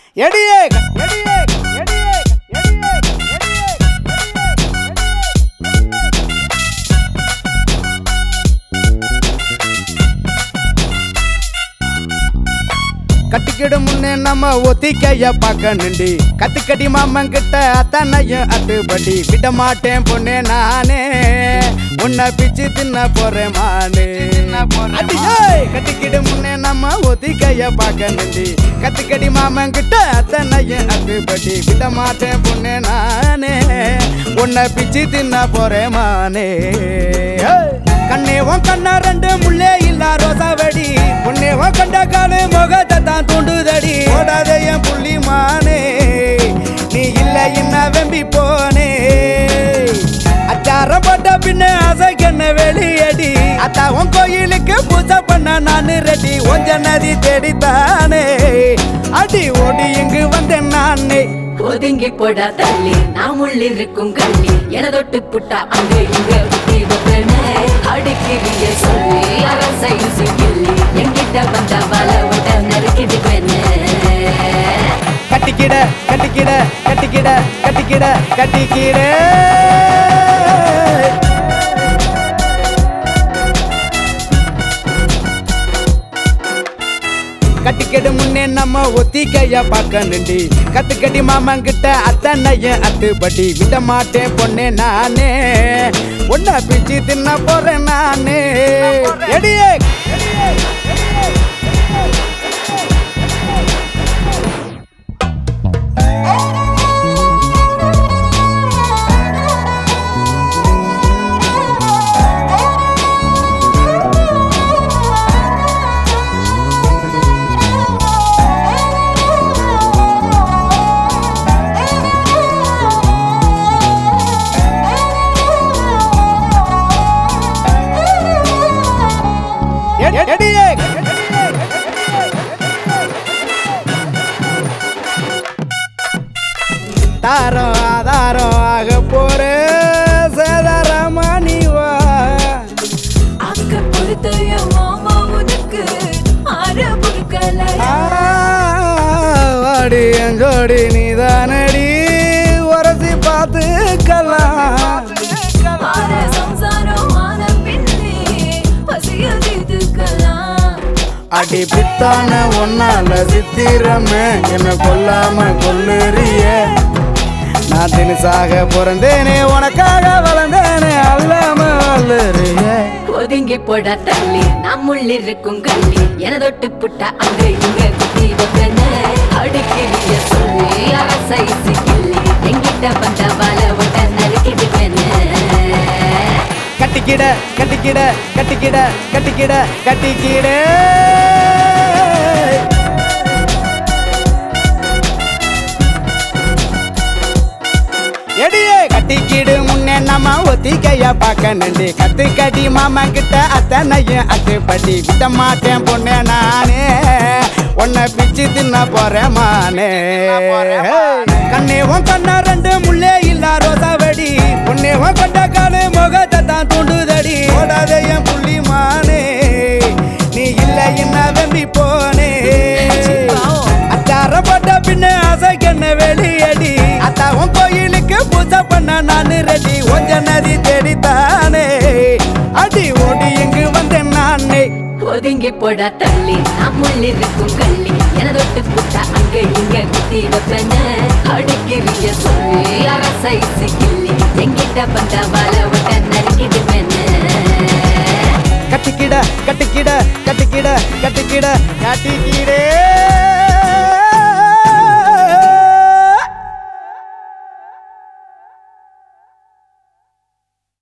எடியே எடியே எடியே எடியே கட்டிக்கிடு முன்னே நம்ம ஒத்திக்கைய பார்க்க நிண்டி கத்துக்கடி மாமன் கிட்ட அத்தனையும் அத்துப்படி விட மாட்டேன் பொண்ணே நானே உன்னை பிச்சு தின்ன போறேன் மானே அடியே, கட்டிக்கிடு முன்னே நம்ம ஒத்திக்கைய பார்க்க நிண்டி கத்துக்கடி மாமன் கிட்ட அத்தனையும் அத்துப்படி விட மாட்டேன் பொண்ணே நானே உன்னை பிச்சு தின்ன போறேன் மானே ஏய். கண்ணே உன் கண்ணா ரெண்டு முள்ளே இல்ல ரோசாவடி உன்னே உன் கண்ட காலு முகத்தை தான் தூண்டுதடி ஓடாத என் புள்ளி மானே நீ இல்ல என்ன வெம்பி போனே அச்சாரம் போட்ட பின்ன அசைக்கண்ண வெளியடி அத்தா உன் கோயிலுக்கு பூஜை பண்ண நானு ரெடி ஒஞ்ச நதி தேடித்தானே அடி ஓடி இங்கு வந்தேன் நானே ஒதுங்கி போடா தள்ளி நாம் உள்ளிருக்கும் கள்ளி என தொட்டு புட்டா அங்க இங்க குத்தி வைப்பேனே அடிக்கிறிய சொல்லி அரசை கிள்ளி என்கிட்ட வந்த வல விட நறுக்கிடுவேனே கட்டிக்கிட கட்டிக்கிட கட்டிக்கிட கட்டிக்கிட கட்டிக்கிட கட்டிக்கிடு முன்னே நம்ம ஒத்திக்கைய பார்க்க நிண்டி கத்துக்கடி மாமன் கிட்ட அத்தனையும் அத்துப்படி விட மாட்டேன் பொண்ணே நானே உன்னை பிச்சு தின்ன போறேன் நானே எடியே எ- எடியே தாரம் ஆதாரம் ஆக போற சேதாரமா நீ வா அக்க பொறுத்தைய மாமா உனக்கு ஆற பொறுக்கலையா ஆ, வாடி எஞ்சோடி நீ தானடி உரசி பார்த்துக்கலாம் ஆற சம்சாரம் ஆன பின்னே பசிய தீர்த்துக்கலாம் அடி பித்தான ஒன்னால சித்திரமே என்ன கொல்லாம கொல்லுறிய நான் தினசாக பிறந்தேனே உனக்காக வளர்ந்தேனே அல்லாம வல்லுறிய ஒதுங்கி போடா தள்ளி நாம் உள்ளிருக்கும் கள்ளி என தொட்டு புட்டா அங்க இங்க குத்தி வைப்பேனே அடிக்கிறிய சொல்லி அரசை கிள்ளி என்கிட்ட வந்த வல விட நறுக்கிடுவேனே கட்டிக்கிட கட்டிக்கிட கட்டிக்கிட கட்டிக்கிட கட்டிக்கிட எடியே கட்டிக்கிடு முன்னே நம்ம ஒத்திக்கைய பார்க்க நண்டு கத்து கடி மாமா கிட்ட அத்தனையும் அத்துப்படி விட மாட்டேன் பொண்ணே நானே உன்னை பிச்சு தின்ன போறேன் மானே கண்ணே உன் கண்ணா ரெண்டு முள்ளே இல்ல ரோசாவடி உன்னே உன் கண்ட காலு முகத்தை தான் தூண்டுதடி ஓடாத என் புள்ளி மானே நீ இல்ல என்ன வெம்பி போனே அச்சாரம் போட்ட பின்ன அசைக்கண்ண வெளியடி அத்தா உன் கோயிலுக்கு பூஜை பண்ண நானு ரெடி ஒஞ்ச நதி தேடித்தானே அடி ஓடி இங்கு வந்தேன் நானே ஒதுங்கி போடா தள்ளி நாம் உள்ளிருக்கும் கள்ளி என தொட்டு புட்டா அங்க இங்க குத்தி வைப்பேனே அடிக்கிறிய சொல்லி அரசை கிள்ளி என்கிட்ட வந்த வல விட நறுக்கிடுவேனே கட்டிக்கிட கட்டிக்கிட கட்டிக்கிட கட்டிக்கிட கட்டிக்கிடே